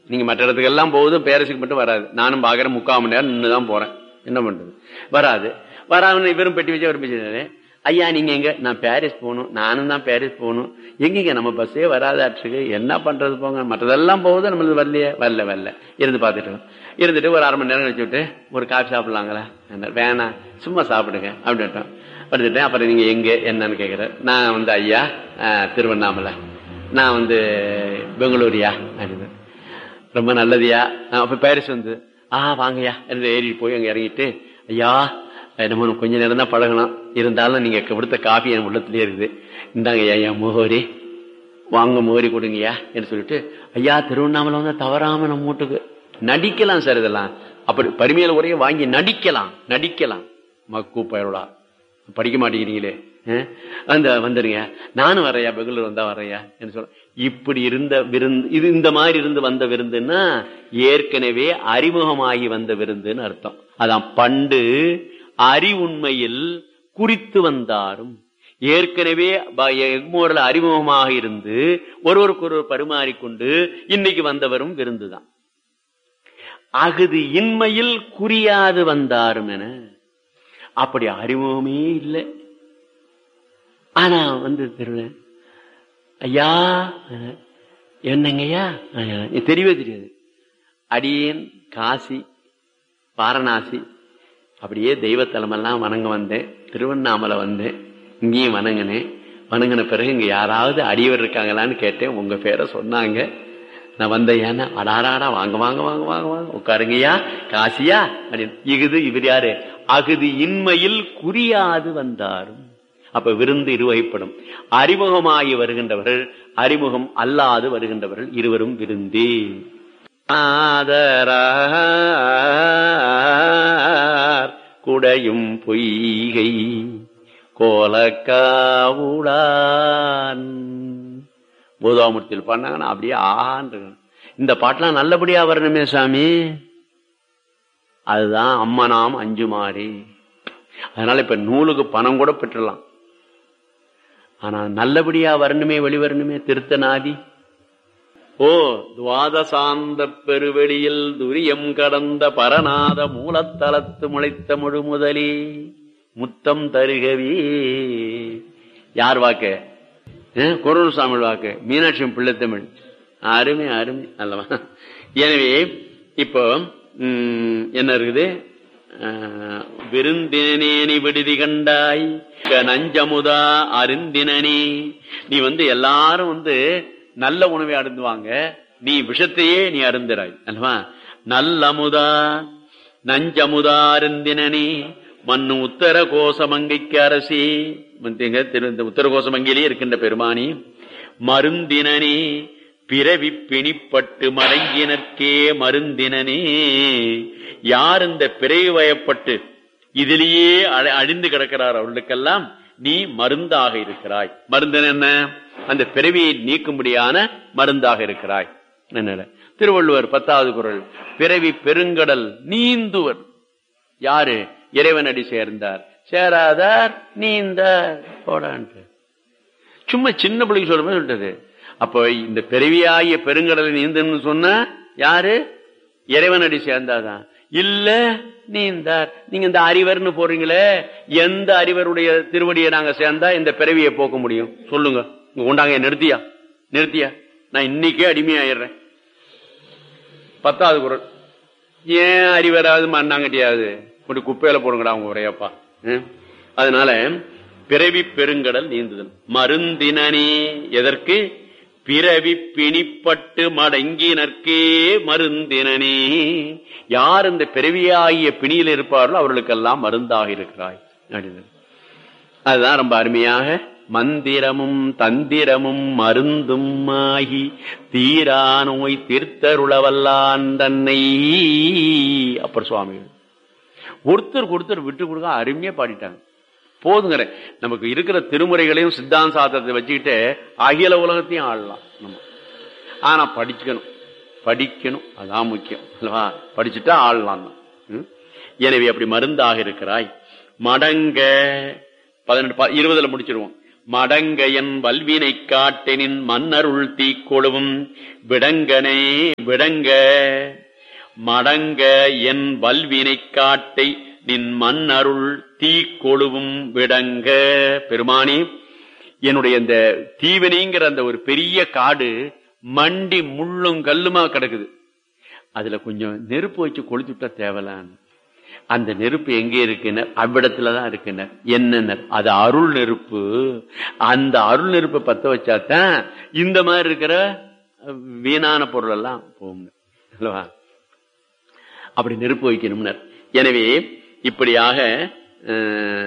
நீங்க மற்ற இடத்துக்கு எல்லாம் போகுதும் பேரஸுக்கு மட்டும் வராது நானும் பாக்குறேன் முக்கால் மணி நேரம் நின்று தான் போறேன் என்ன பண்றது வராது வராம இவரும் பெட்டி வச்சு அவர் பேசினாரு ஐயா நீங்க எங்க நான் பாரிஸ் போகணும் நானும் தான் பாரிஸ் போகணும் எங்கீங்க நம்ம பஸ்ஸே வராதாட்டுக்கு என்ன பண்றது போங்க மற்றதெல்லாம் போகுது நம்மளது வரலையே வரல வரல இருந்து பார்த்துட்டு இருக்கோம். இருந்துட்டு ஒரு அரை மணி நேரம் கழிச்சு விட்டு ஒரு காஃபி சாப்பிடலாங்களா என்னாரு, வேணாம் சும்மா சாப்பிடுங்க அப்படின்ட்டோம் படுத்துட்டேன் அப்புறம் நீங்க எங்க என்னன்னு கேட்குறேன் நான் வந்து ஐயா அஹ், திருவண்ணாமலை நான் வந்து பெங்களூரியா அப்படின்னு ரொம்ப நல்லதுயா நான் அப்ப பாரிஸ் வந்து ஆ வாங்கய்யா என்று ஏறிட்டு போய் அங்க இறங்கிட்டு ஐயா நம்ம கொஞ்ச நேரம் தான் பழகணும் இருந்தாலும் நீங்க கொடுத்த காஃபி என் உள்ளத்திலே இருக்குது இந்தாங்க ஐயா முகோரி வாங்க மோரி கொடுங்கய்யா என்று சொல்லிட்டு ஐயா திருவண்ணாமலை வந்து தவறாம நம்ம வீட்டுக்கு நடிக்கலாம் சார் இதெல்லாம் அப்படி பரிமையில உரைய வாங்கி நடிக்கலாம் நடிக்கலாம் மக்கு பயருளா படிக்க மாட்டேங்கிறீங்களே அஹ், அந்த வந்துருங்க நானும் வரையா பெங்களூர் வந்தா வரையா என்று சொல்ல இப்படி இருந்த விருந்து இது இந்த மாதிரி இருந்து வந்த விருந்துன்னா ஏற்கனவே அறிமுகமாகி வந்த விருந்துன்னு அர்த்தம் அதான் பண்டு அறிவுண்மையில் குறித்து வந்தாரும் ஏற்கனவே ப- எக்மோரில் அறிமுகமாக இருந்து ஒருவருக்கு ஒருவர் பரிமாறிக்கொண்டு இன்னைக்கு வந்தவரும் விருந்துதான் அகுது இன்மையில் குறியாது வந்தாரும் என அப்படி அறிமுகமே இல்லை ஆனா வந்து திருவேன் ஐயா அஹ், என்னங்கய்யா அஹ், இது தெரியவே தெரியாது அடியேன் காசி வாரணாசி அப்படியே தெய்வத்தலமெல்லாம் வணங்க வந்தேன் திருவண்ணாமலை வந்தேன் இங்கேயும் வணங்கினேன் வணங்கின பிறகு இங்க யாராவது அடியவர் இருக்காங்களான்னு கேட்டேன் உங்க பேரை சொன்னாங்க நான் வந்த ஏன்னா அடாராடா வாங்க வாங்க வாங்க வாங்க வாங்க உட்காருங்கய்யா காசியா அப்படின்னு இகுது இவர் யாரு அகுது இன்மையில் குறியாது வந்தாரும் அப்ப விருந்து இருவகைப்படும் அறிமுகமாகி வருகின்றவர்கள் அறிமுகம் அல்லாது வருகின்றவர்கள் இருவரும் விருந்தே ஆதரார் குடையும் பொய்கை கோலக்காவுளான் பூதாமூர்த்தியில் பண்ணாங்கன்னா அப்படியே ஆகான் இந்த பாட்டெல்லாம் நல்லபடியா வரணுமே சாமி அதுதான் அம்மனாம் அஞ்சுமாறி அதனால இப்ப நூலுக்கு பணம் கூட பெற்றலாம் ஆனா நல்லபடியா வரணுமே வெளிவரணுமே திருத்தநாதி ஓ துவாதசாந்த பெருவெளியில் துரியம் கடந்த பரநாத மூலத்தலத்து முளைத்த முழு முதலே முத்தம் தருகவே யார் வாக்கு குரல்சாமி வாக்கு மீனாட்சி பிள்ளைத்தமிழ் அருமை அருமை அல்லவா எனவே இப்போ ம், என்ன இருக்குது ஆஹ், விருந்தினேனி விடுதி கண்டாய் க- நஞ்சமுதா அருந்தினனே நீ வந்து எல்லாரும் வந்து நல்ல உணவை அருந்துவாங்க நீ விஷத்தையே நீ அருந்துறாய் அல்லவா நல்லமுதா நஞ்சமுதா அருந்தினனே மண்ணு உத்தர கோசமங்கைக்கு அரசி மத்தியங்க திரு இந்த உத்தர கோசமங்கையிலே இருக்கின்ற பெருமானி மருந்தினனே பிறவி பிணிப்பட்டு மடங்கினர்க்கே மருந்தினனே யார் இந்த பிறவி வயப்பட்டு இதிலேயே அழ- அழிந்து கிடக்கிறார் அவர்களுக்கெல்லாம் நீ மருந்தாக இருக்கிறாய் மருந்தன் என்ன அந்த பிறவியை நீக்கும்படியான மருந்தாக இருக்கிறாய் என்ன திருவள்ளுவர் பத்தாவது குரல் பிறவி பெருங்கடல் நீந்துவர் யாரு இறைவனடி சேர்ந்தார் சேராதார் நீந்தார் போடான்ட்டு சும்மா சின்ன பிள்ளைக்கு சொல்ற மாதிரி சொல்லிட்டது அப்போ இந்த பிறவியாகிய பெருங்கடலை நீந்தன்னு சொன்ன யாரு இறைவனடி சேர்ந்தாதான் இல்ல நீந்தார் நீங்க இந்த அறிவர்னு போறீங்களே எந்த அறிவருடைய திருவடியை நாங்க சேர்ந்தா இந்த பிறவியை போக்க முடியும் சொல்லுங்க இங்க கொண்டாங்க நிறுத்தியா நிறுத்தியா நான் இன்னைக்கே அடிமையாயிடுறேன் பத்தாவது குரல் ஏன் அறிவராது மண்ணாங்கட்டியாவது ஒரு குப்பையில போடுங்கடா அவங்க உரையப்பா ம்? அதனால பிறவி பெருங்கடல் நீந்துதல் மருந்தினனே எதற்கு பிறவி பிணிப்பட்டு மடங்கினர்க்கே மருந்தினனே யார் இந்த பிறவியாகிய பிணியில் இருப்பார்களோ அவர்களுக்கெல்லாம் மருந்தாக இருக்கிறாய் அப்படின்னு அதுதான் ரொம்ப அருமையாக மந்திரமும் தந்திரமும் மருந்தும் ஆகி தீரா நோய் தீர்த்தருளவல்லான் தன்னை அப்புறம் சுவாமிகள் ஒருத்தர் ஒருத்தர் விட்டு கொடுக்க அருமையா பாடிட்டாங்க போதுங்கிற நமக்கு இருக்கிற திருமுறைகளையும் சித்தாந்த சாத்திரத்தை வச்சுக்கிட்டு அகில உலகத்தையும் ஆடலாம் நம்ம ஆனா படிக்கணும் படிக்கணும் அதான் முக்கியம் அல்லவா படிச்சுட்டா ஆடலாம் தான் ம்? எனவே அப்படி மருந்தாக இருக்கிறாய் மடங்க பதினெட்டு ப- இருபதுல முடிச்சிருவோம் மடங்கையன் வல்வினை காட்டெனின் மன்னருள் தீக்கொழுவும் விடங்கனே விடங்க மடங்க என் வல்வினை காட்டை நின் மன்னருள் தீக்கொழுவும் விடங்க பெருமானி என்னுடைய இந்த தீவினைங்கிற அந்த ஒரு பெரிய காடு மண்டி முள்ளும் கல்லுமா கிடக்குது அதுல கொஞ்சம் நெருப்பு வச்சு கொளுத்துட்டா தேவலான்னு அந்த நெருப்பு எங்கே இருக்குனர் அவ்விடத்துலதான் இருக்குனர் என்னன்னர் அது அருள் நெருப்பு அந்த அருள் நெருப்பை பத்த வச்சாதான் இந்த மாதிரி இருக்கிற வீணான பொருள் எல்லாம் போகும் அல்லவா அப்படி நெருப்பு வைக்கணும்னர் எனவே இப்படியாக